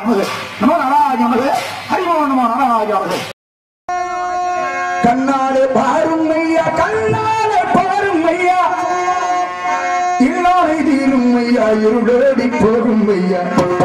நமது நமோ நாராஜ நமது ஹரிமோ நமோ நாராஜ நமது கண்ணாலே பாரும் ஐயா கண்ணாலே பாரும் ஐயா இல்லாமை தீரும் ஐயா இருளோடி போகும் ஐயா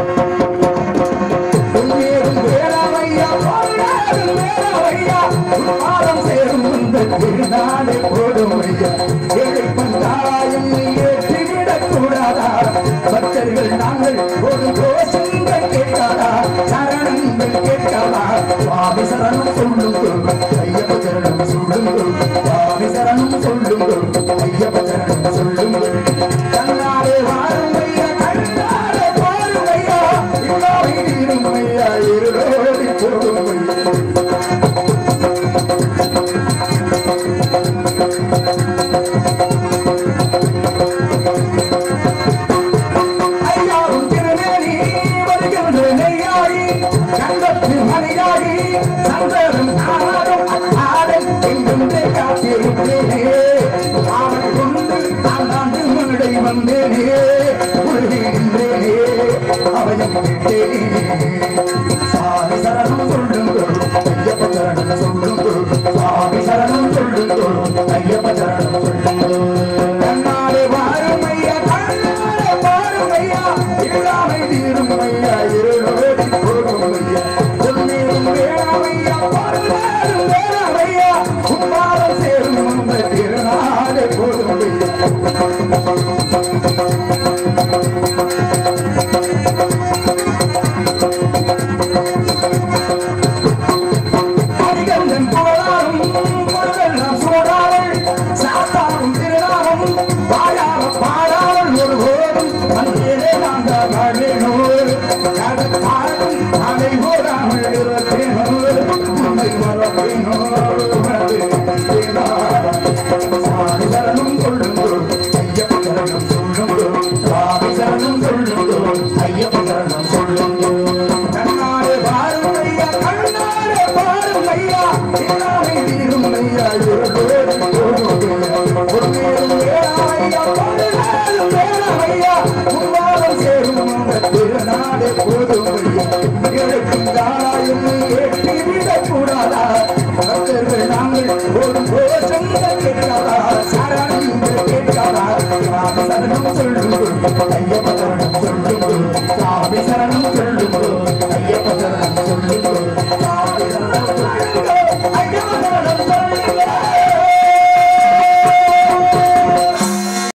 பொன்னேறும் வேளாமையா பொன்னேறும் வேளாமையா பாதம் சேரும் இந்த திருநாளே போடும் ஐயா ஏழை பந்தாராயம் ஏற்றிவிடக் கூடாதா பக்தர்கள் நாங்கள் ஒரு கோஷங்கள் கேட்காதா சரணங்கள் கேட்காதா சுவாமி சரணம் சொல்லுங்கள் ஐயப்ப சரணம் சொல்லுங்கள் சுவாமி சரணம் சொல்லுங்கள் ஐயப்ப சரணம் சொல்லுங்கள் கண்ணாலே வாரும் ஐயா கண்ணாலே பாரும் ஐயா இல்லாமை தீரும் ஐயா இருளோடி போடும் ஐயா ஐயாவும் திருநேரி வருகின்ற நெய்யாடி கண்டத்து மணியாடி சந்தரும் ஆனாடும் ஆடல் எங்கென்றே காத்திருப்பேனே அவன் கொண்டு நான் ஆண்டு முன்னடை வந்தேனே உருகின்றேனே அவையும் கேட்டேனே சாமி சரணம் சொல்லுங்கள் ஐயப்ப சரணம் சொல்லுங்கள் சாமி சரணம் சொல்லுங்கள் ஐயப்ப சரணம் சொல்லுங்கள் கண்ணாலே வாரும் ஐயா கண்ணாலே வாரும் ஐயா இல்லாமை தீரும் ஐயா இருளோடி போகும் ஐயா பொன்னேரும் வேளாம் ஐயா பொருளாரும் வேளாம் ஐயா உம்மாலம் சேரும் உங்க திருநாளே போடும் ஐயா அடிகந்தன் புகழாரும் பொருளெல்லாம் சூடாமல் சாத்தாரும் திருநாமம் வாயார பாடாமல் ஒரு போதும் அங்கே நாங்கள் வாழேனோர் கடற்காரும் அதை போடாமல் இருப்பேனோர் உண்மை மரப்பேனோர் சுவாமி சரணம் சொல்லுங்கள் ஐயப்ப சரணம் சொல்லுங்கள் சுவாமி சரணம் சொல்லுங்கள் ஐயப்ப சரணம் சொல்லுங்கள் கண்ணாலே பாரும் ஐயா கண்ணாலே பாரும் ஐயா இல்லாமை தீரும் ஐயா இருளோடு போகும் ஐயா பொன்னேரும் வேளாம் ஐயா பொருளாரும் வேளாம் ஐயா உம்மாலம் சேரும் அந்த திருநாளே போதும் ஐயா இழைக்கும் தாராயும் ஏற்றி விடக்கூடாதா பக்தர்கள் நாங்கள் ஒரு கோஷங்கள் கேட்காதா சரணங்கள் கேட்காதா சாமி சரணம் சொல்லுங்கள் ஐயப்ப சரணம் சொல்லுங்கள் சாமி சரணம் சொல்லுங்கள்